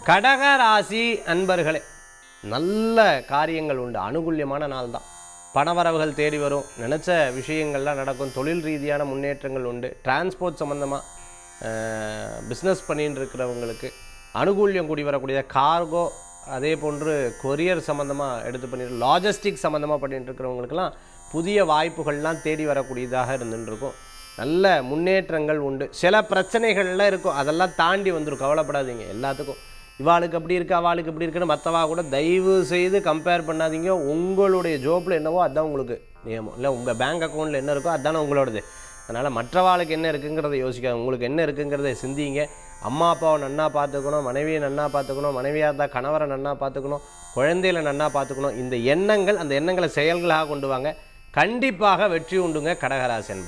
கடக ராசி அன்பர்களே நல்ல காரியங்கள் உண்டு அனுகூல்யமான நாள் தான் பணவரவுகள் தேடி வரும் நினச்ச விஷயங்கள்லாம் நடக்கும் தொழில் ரீதியான முன்னேற்றங்கள் உண்டு டிரான்ஸ்போர்ட் சம்மந்தமாக பிஸ்னஸ் பண்ணிட்டு இருக்கிறவங்களுக்கு அனுகூல்யம் கூடி வரக்கூடிய கார்கோ அதே போன்று கொரியர் சம்மந்தமாக எடுத்து பண்ணிட்டு லாஜிஸ்டிக் சம்மந்தமாக பண்ணிட்டு இருக்கிறவங்களுக்கெல்லாம் புதிய வாய்ப்புகள்லாம் தேடி வரக்கூடியதாக இருந்துட்டு இருக்கும் நல்ல முன்னேற்றங்கள் உண்டு சில பிரச்சனைகள்லாம் இருக்கும் அதெல்லாம் தாண்டி வந்துடும் கவலைப்படாதீங்க எல்லாத்துக்கும் இவாளுக்கு அப்படி இருக்கு அவளுக்கு இப்படி இருக்குன்னு மற்றவா கூட தயவு செய்து கம்பேர் பண்ணாதீங்க உங்களுடைய ஜோப்பில் என்னவோ அதுதான் உங்களுக்கு நியமம் இல்லை உங்கள் பேங்க் அக்கௌண்ட்டில் என்ன இருக்கோ அதுதானே உங்களோடது அதனால் மற்றவாளுக்கு என்ன இருக்குங்கிறத யோசிக்காது உங்களுக்கு என்ன இருக்குங்கிறத சிந்திங்க அம்மா அப்பாவை நன்னா பார்த்துக்கணும் மனைவியை நன்னா பார்த்துக்கணும் மனைவியாக இருந்தால் கணவரை நன்னா பார்த்துக்கணும் குழந்தைகளை நன்னா பார்த்துக்கணும் இந்த எண்ணங்கள் அந்த எண்ணங்களை செயல்களாக கொண்டு வாங்க கண்டிப்பாக வெற்றி உண்டுங்க கடகராசி என்பது